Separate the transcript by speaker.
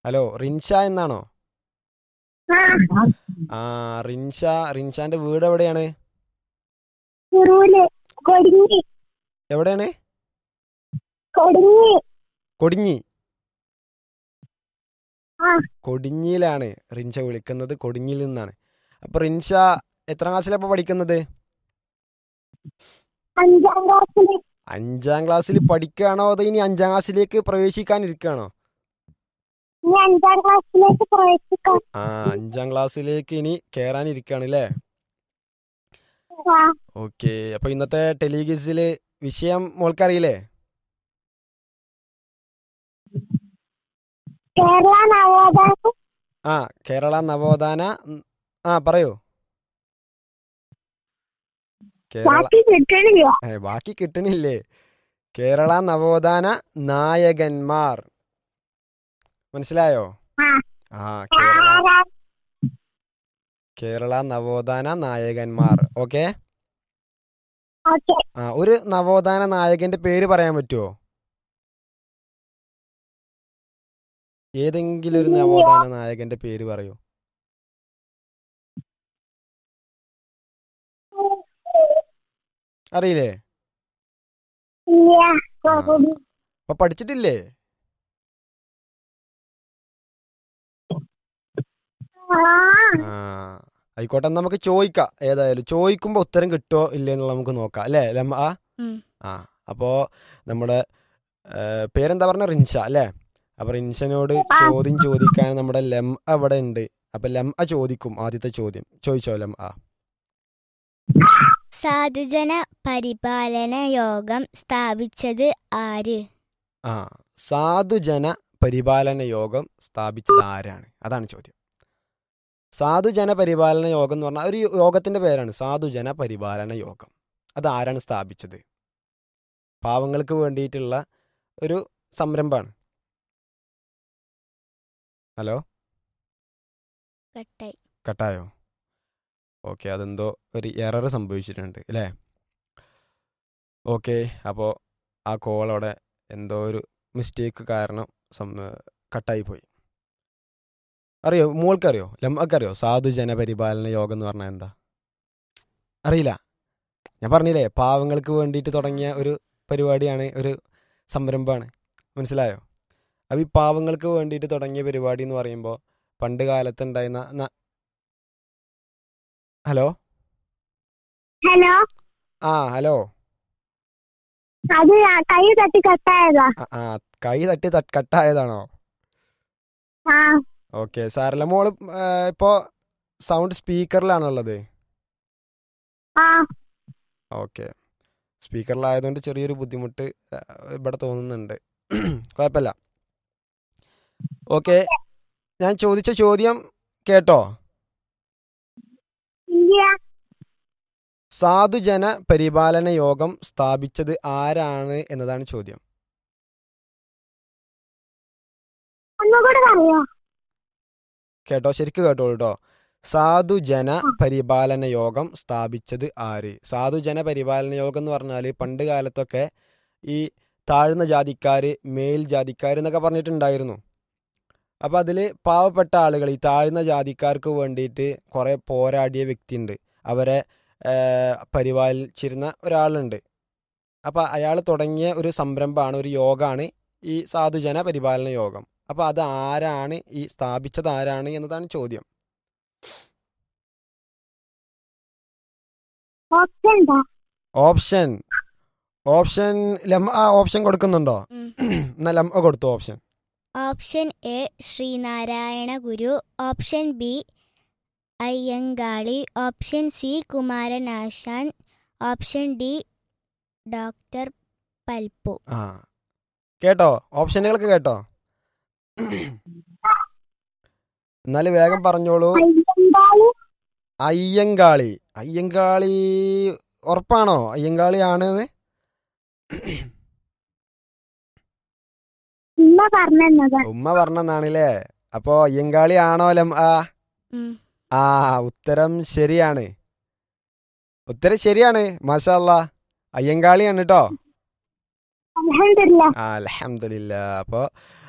Speaker 1: Hello Rinsha എന്നാണോ
Speaker 2: ആ
Speaker 1: ആ റിൻഷ റിൻഷാന്റെ വീട് എവിടെയാണ്
Speaker 2: ചെറൂല് കൊടിഞ്ഞി
Speaker 1: എവിടെയാണ്
Speaker 2: കൊടിഞ്ഞി
Speaker 1: കൊടിഞ്ഞി
Speaker 2: ആ
Speaker 1: കൊടിഞ്ഞിയിലാണ് റിൻഷ വിളിക്കുന്നത് കൊടിഞ്ഞിയിൽ നിന്നാണ് അപ്പൊ റിൻഷ എത്ര ക്ലാസ്സിലാണ് ഇപ്പൊ പഠിക്കുന്നത്
Speaker 2: അഞ്ചാം ക്ലാസ്സില്
Speaker 1: അഞ്ചാം ക്ലാസ്സിൽ പഠിക്കുകയാണോ അതോ ഇനി അഞ്ചാം ക്ലാസ്സിലേക്ക് പ്രവേശിക്കാനിരിക്കുകയാണോ
Speaker 2: ഇനി അഞ്ചാം ക്ലാസ്സിലേക്ക് പ്രവേശിക്കാം
Speaker 1: ആ അഞ്ചാം ക്ലാസ്സിലേക്ക് ഇനി കയറാനിരിക്കുകയാണ് അല്ലേ
Speaker 2: ആ,
Speaker 1: ഓക്കെ അപ്പൊ ഇന്നത്തെ ടെലിഗിസില് വിഷയം മോൾക്കറിയില്ലേ
Speaker 2: കേരള നവോദയ
Speaker 1: ആ കേരള നവോത്ഥാന ഉം, ആ പറയൂ കേരള
Speaker 2: ബാക്കി കിട്ടണില്ല
Speaker 1: ഏ, ബാക്കി കിട്ടണില്ലേ കേരള നവോത്ഥാന നായകന്മാർ മനസ്സിലായോ
Speaker 2: ആ.
Speaker 1: ആ കേരള
Speaker 2: ആരാ?
Speaker 1: കേരള നവോത്ഥാന നായകന്മാർ ഓക്കെ
Speaker 2: ഓക്കെ
Speaker 1: ആ ഒരു നവോത്ഥാന നായകന്റെ പേര് പറയാൻ പറ്റുമോ ഏതെങ്കിലും ഒരു
Speaker 2: ഇല്ല.
Speaker 1: നവോത്ഥാന നായകന്റെ പേര് പറയൂ അറിയില്ലേ
Speaker 2: ഇല്ല
Speaker 1: ആ. അപ്പൊ പഠിച്ചിട്ടില്ലേ
Speaker 2: ആ
Speaker 1: ആ ആയിക്കോട്ടെ എന്നാ നമുക്ക് ചോദിക്കാം ഏതായാലും ചോദിക്കുമ്പോ ഉത്തരം കിട്ടുമോ ഇല്ലേ എന്നുള്ളത് നമുക്ക് നോക്കാം അല്ലേ ലമ്മ ആ
Speaker 3: ഉം.
Speaker 1: ആ അപ്പോ നമ്മുടെ ഏ, പേരെന്താ പറഞ്ഞ റിൻഷ അല്ലേ അപ്പൊ റിൻഷനോട്
Speaker 2: ആ.
Speaker 1: ചോദ്യം ചോദിക്കാൻ നമ്മുടെ ലം അവിടെ ഉണ്ട് അപ്പൊ ലം ചോദിക്കും ആദ്യത്തെ ചോദ്യം ചോദിച്ചോ ലം ആ
Speaker 3: സാധുജന പരിപാലന യോഗം സ്ഥാപിച്ചത് ആര്
Speaker 1: ആ സാധുജന പരിപാലന യോഗം സ്ഥാപിച്ചത് ആരാണ് അതാണ് ചോദ്യം സാധുജന പരിപാലന യോഗം എന്ന് പറഞ്ഞാൽ ഒരു യോഗത്തിന്റെ പേരാണ് സാധുജന പരിപാലന യോഗം അത് ആരാണ് സ്ഥാപിച്ചത് പാവങ്ങൾക്ക് വേണ്ടിയിട്ടുള്ള ഒരു സംരംഭമാണ് ഹലോ
Speaker 3: കട്ടായി
Speaker 1: കട്ടായോ ഓക്കെ അതെന്തോ ഒരു എറർ സംഭവിച്ചിട്ടുണ്ട് അല്ലേ ഓക്കെ അപ്പോൾ ആ കോളോടെ എന്തോ ഒരു മിസ്റ്റേക്ക് കാരണം സം കട്ടായി പോയി അറിയോ മോൾക്കറിയോ ലമ്മക്കറിയോ സാധു ജനപരിപാലന യോഗം എന്ന് പറഞ്ഞാൽ എന്താ അറിയില്ല ഞാൻ പറഞ്ഞില്ലേ പാവങ്ങൾക്ക് വേണ്ടിയിട്ട് തുടങ്ങിയ ഒരു പരിപാടിയാണ് ഒരു സംരംഭമാണ് മനസ്സിലായോ അപ്പോൾ ഈ പാവങ്ങൾക്ക് വേണ്ടിയിട്ട് തുടങ്ങിയ പരിപാടി എന്ന് പറയുമ്പോൾ പണ്ട് കാലത്ത് ഉണ്ടായിരുന്ന ന- ഹലോ
Speaker 2: ഹലോ
Speaker 1: ആ ഹലോ
Speaker 2: അത് ആ കൈ തട്ടി കട്ടായതാ
Speaker 1: ആ, ആ കൈ തട്ടി തട്ട് കട്ടായതാണോ
Speaker 2: ആ
Speaker 1: ഓക്കെ സാറല്ല മോള് ആ, ഇപ്പോ സൗണ്ട് സ്പീക്കറിലാണുള്ളത്
Speaker 2: ആ
Speaker 1: ഓക്കെ സ്പീക്കറിലായതുകൊണ്ട് ചെറിയൊരു ബുദ്ധിമുട്ട് ആ, ഇവിടെ തോന്നുന്നുണ്ട് കുഴപ്പമില്ല ഓക്കെ ഞാൻ ചോദിച്ച ചോദ്യം കേട്ടോ
Speaker 2: ഇല്ല
Speaker 1: സാധുജന പരിപാലന യോഗം സ്ഥാപിച്ചത് ആരാണ് എന്നതാണ് ചോദ്യം
Speaker 2: ഒന്നുകൂടെ പറയോ
Speaker 1: കേട്ടോ ശരിക്ക് കേട്ടോ കേട്ടോ സാധുജന പരിപാലന യോഗം സ്ഥാപിച്ചത് ആര് സാധുജന പരിപാലന യോഗം എന്ന് പറഞ്ഞാൽ പണ്ട് കാലത്തൊക്കെ ഈ താഴ്ന്ന ജാതിക്കാര് മേൽ ജാതിക്കാർ എന്നൊക്കെ പറഞ്ഞിട്ടുണ്ടായിരുന്നു അപ്പം അതിൽ പാവപ്പെട്ട ആളുകൾ ഈ താഴ്ന്ന ജാതിക്കാർക്ക് വേണ്ടിയിട്ട് കുറേ പോരാടിയ വ്യക്തിയുണ്ട് അവരെ ഏഹ്, പരിപാലിച്ചിരുന്ന ഒരാളുണ്ട് അപ്പം അയാൾ തുടങ്ങിയ ഒരു സംരംഭമാണ് ഒരു യോഗമാണ് ഈ സാധുജന പരിപാലന യോഗം അപ്പോൾ അത് ആരാണ് ഈ സ്ഥാപിച്ചത് ആരാണ് എന്നതാണ് ചോദ്യം
Speaker 2: ഓക്കെ എന്താ
Speaker 1: ഓപ്ഷൻ ഓപ്ഷൻ ലം ആ ഓപ്ഷൻ കൊടുക്കുന്നുണ്ടോ
Speaker 3: ഉം.
Speaker 1: എന്നാ ലം കൊടുത്തു option
Speaker 3: option A Sreenarayana Guru option B Ayyankali option C Kumaranasan option D doctor Palpu
Speaker 1: ആ കേട്ടോ ഓപ്ഷനുകളൊക്കെ കേട്ടോ എന്നാൽ വേഗം പറഞ്ഞോളൂ
Speaker 2: അയ്യങ്കാളി
Speaker 1: അയ്യങ്കാളി അയ്യങ്കാളി ഉറപ്പാണോ അയ്യങ്കാളി ആണെന്ന്
Speaker 2: ഉമ്മ പറഞ്ഞതാ
Speaker 1: ഉമ്മ പറഞ്ഞെന്നാണല്ലേ അപ്പോ അയ്യങ്കാളി ആണോ ലം ആ
Speaker 3: ഉം.
Speaker 1: ആ ഉത്തരം ശരിയാണ് ഉത്തരം ശരിയാണ് മാഷാല്ല അയ്യങ്കാളിയാണ് കേട്ടോ
Speaker 2: അലഹമില്ല
Speaker 1: ആ അലഹമില്ല അപ്പോൾ